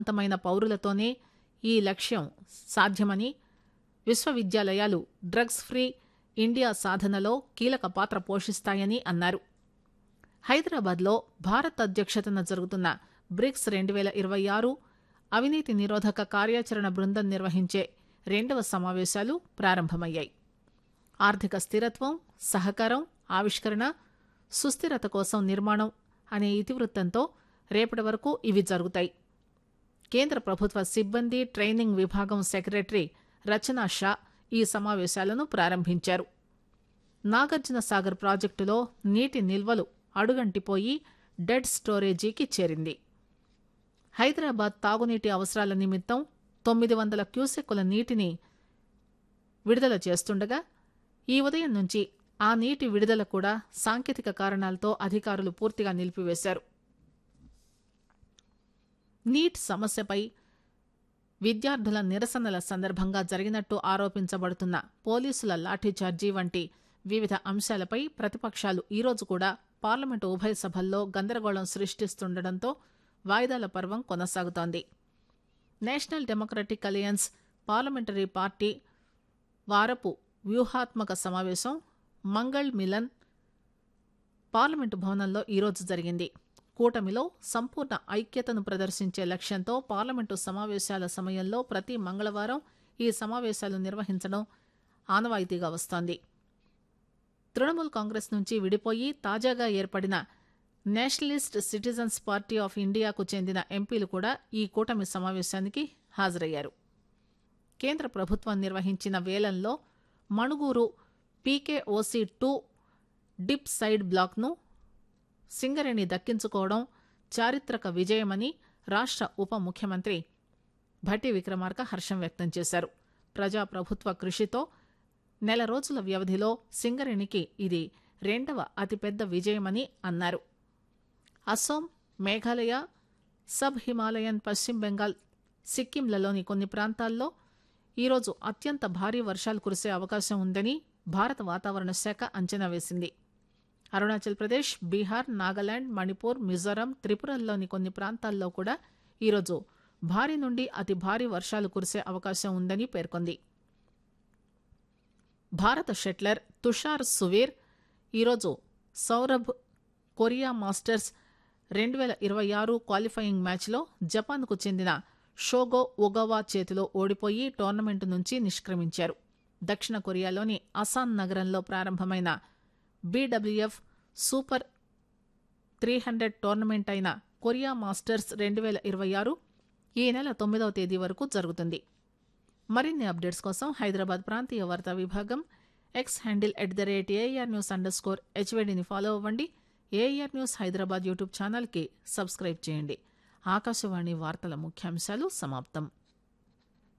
అంతమైన పౌరులతోనే ఈ లక్ష్యం సాధ్యమని విశ్వవిద్యాలయాలు డ్రగ్స్ ఫ్రీ ఇండియా సాధనలో కీలక పాత్ర పోషిస్తాయని అన్నారు హైదరాబాద్లో భారత్ అధ్యక్షతన జరుగుతున్న బ్రిక్స్ రెండు వేల ఇరవై ఆరు అవినీతి నిరోధక కార్యాచరణ బృందం నిర్వహించే రెండవ సమావేశాలు ప్రారంభమయ్యాయి ఆర్థిక స్థిరత్వం సహకారం ఆవిష్కరణ సుస్థిరత కోసం నిర్మాణం అనే ఇతివృత్తంతో రేపటి వరకు ఇవి జరుగుతాయి కేంద్ర ప్రభుత్వ సిబ్బంది ట్రైనింగ్ విభాగం సెక్రటరీ రచనా షా ఈ సమావేశాలను ప్రారంభించారు నాగార్జున సాగర్ ప్రాజెక్టులో నీటి నిల్వలు అడుగంటిపోయి డెడ్ స్టోరేజీకి చేరింది హైదరాబాద్ తాగునీటి అవసరాల నిమిత్తం తొమ్మిది వందల క్యూసెక్కుల నీటిని విడుదల చేస్తుండగా ఈ ఉదయం నుంచి ఆ నీటి విడుదల కూడా సాంకేతిక కారణాలతో అధికారులు పూర్తిగా నిలిపివేశారు నీట్ సమస్యపై విద్యార్థుల నిరసనల సందర్భంగా జరిగినట్టు ఆరోపించబడుతున్న పోలీసుల లాఠీచార్జీ వంటి వివిధ అంశాలపై ప్రతిపక్షాలు ఈరోజు కూడా పార్లమెంటు ఉభయ సభల్లో గందరగోళం సృష్టిస్తుండటంతో వాయిదాల పర్వం కొనసాగుతోంది National Democratic Alliance parliamentary party వారపు వ్యూహాత్మక సమావేశం మంగళ్ మిలన్ పార్లమెంటు భవనంలో ఈరోజు జరిగింది కూటమిలో సంపూర్ణ ఐక్యతను ప్రదర్శించే లక్ష్యంతో పార్లమెంటు సమావేశాల సమయంలో ప్రతి మంగళవారం ఈ సమావేశాలు నిర్వహించడం ఆనవాయితీగా వస్తోంది తృణమూల్ కాంగ్రెస్ నుంచి విడిపోయి తాజాగా ఏర్పడిన నేషనలిస్ట్ సిటిజన్స్ పార్టీ ఆఫ్ ఇండియాకు చెందిన ఎంపీలు కూడా ఈ కూటమి సమావేశానికి హాజరయ్యారు కేంద్ర ప్రభుత్వం నిర్వహించిన వేలంలో Manuguru PKOC two dip side బ్లాక్ను సింగరేణి దక్కించుకోవడం చారిత్రక విజయమని రాష్ట్ర ఉప ముఖ్యమంత్రి భట్టి విక్రమార్క హర్షం వ్యక్తం చేశారు ప్రజాప్రభుత్వ కృషితో నెల రోజుల వ్యవధిలో సింగరేణికి ఇది రెండవ అతిపెద్ద విజయమని అన్నారు అస్సోం మేఘాలయ సబ్ హిమాలయన్ పశ్చిమ బెంగాల్ సిక్కింలలోని కొన్ని ప్రాంతాల్లో ఈరోజు అత్యంత భారీ వర్షాలు కురిసే అవకాశం ఉందని భారత వాతావరణ శాఖ అంచనా వేసింది అరుణాచల్ ప్రదేశ్ బీహార్ నాగాలాండ్ మణిపూర్ మిజోరాం త్రిపురల్లోని కొన్ని ప్రాంతాల్లో కూడా ఈరోజు భారీ నుండి అతి భారీ వర్షాలు కురిసే అవకాశం ఉందని పేర్కొంది భారత షెట్లర్ తుషార్ సువీర్ ఈరోజు సౌరభ్ కొరియా మాస్టర్స్ రెండు వేల ఇరవై ఆరు క్వాలిఫైయింగ్ మ్యాచ్లో జపాన్కు చెందిన షోగో ఒగవా చేతిలో ఓడిపోయి టోర్నమెంటు నుంచి నిష్క్రమించారు దక్షిణ కొరియాలోని అసాన్ నగరంలో ప్రారంభమైన BWF super three hundred tournament అయిన కొరియా మాస్టర్స్ రెండు వేల ఇరవై ఆరు ఈ నెల తొమ్మిదవ తేదీ వరకు జరుగుతుంది మరిన్ని అప్డేట్స్ కోసం హైదరాబాద్ ప్రాంతీయ వార్తా విభాగం X handle at the rate AIR news underscore స్కోర్ హెచ్వైడిని ఫాలో అవ్వండి ఏఆర్ న్యూస్ హైదరాబాద్ యూట్యూబ్ ఛానల్కి సబ్స్క్రైబ్ చేయండి ఆకాశవాణి వార్తల ముఖ్యాంశాలు సమాప్తం